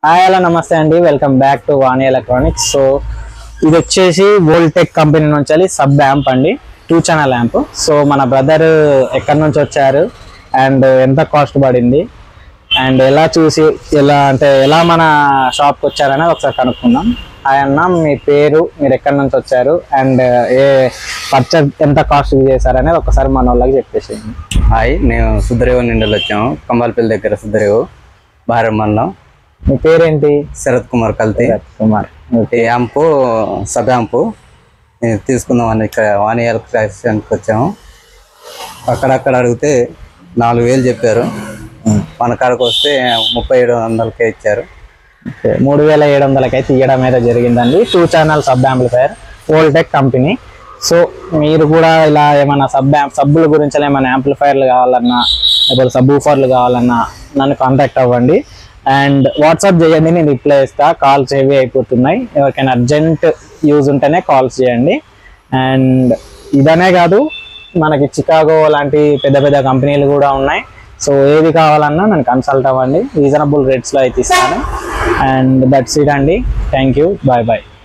hi hello నమస్తే అండి welcome back to Vani electronics so ఇది వచ్చేసి వోల్టెక్ కంపెనీ నుంచి సబ్ ల్యాంప్ అండి టూ ఛానల్ ల్యాంప్ సో మన బ్రదర్ ఎక్కడి నుంచి వచ్చారు అండ్ ఎంత కాస్ట్ పడింది అండ్ ఎలా చూసి ఎలా అంటే ఎలా మన షాప్కి వచ్చారనేది ఒకసారి కనుక్కుందాం హాయ్ అన్న మీ పేరు మీరు ఎక్కడి నుంచి వచ్చారు అండ్ ఏ పర్చేజ్ ఎంత కాస్ట్ చేశారనేది ఒకసారి మన వాళ్ళకి చెప్పేసేయండి హాయ్ నేను సుధరేవు నుండి వచ్చాము కంబాలపల్లి దగ్గర సుధరేవు భార్య మండలం మీ పేరేంటి శరత్ కుమార్ కల్తీ కుమార్ ఈ యాంపు సబ్ యాంపు నేను తీసుకుందామని ఇక్కడ వాణి ఎలక్ట్రానిక్స్కి వచ్చాము అక్కడక్కడ అడిగితే నాలుగు వేలు చెప్పారు మన కాడకు వస్తే ముప్పై ఏడు వందలకే ఇచ్చారు ఓకే, మూడు వేల ఏడు వందలకి అయితే ఇవ్వడం అయితే జరిగిందండి two channel sub amplifier Voltek company so మీరు కూడా ఇలా ఏమైనా సబ్ సబ్బుల గురించి ఏమైనా యాంప్లిఫైర్లు కావాలన్నా లేకపోతే సబ్ ఊఫర్లు కావాలన్నా నన్ను కాంటాక్ట్ అవ్వండి అండ్ వాట్సాప్ చేయండి నేను రిప్లై ఇస్తా కాల్స్ హెవీ అయిపోతున్నాయి ఎవరికైనా అర్జెంట్ యూజ్ ఉంటేనే కాల్స్ చేయండి అండ్ ఇదనే కాదు మనకి చికాగో లాంటి పెద్ద పెద్ద కంపెనీలు కూడా ఉన్నాయి సో ఏది కావాలన్నా నన్ను కన్సల్ట్ అవ్వండి రీజనబుల్ రేట్స్లో అయితే ఇస్తాను అండ్ దట్స్ ఇట్ అండి థ్యాంక్ యూ బాయ్ బాయ్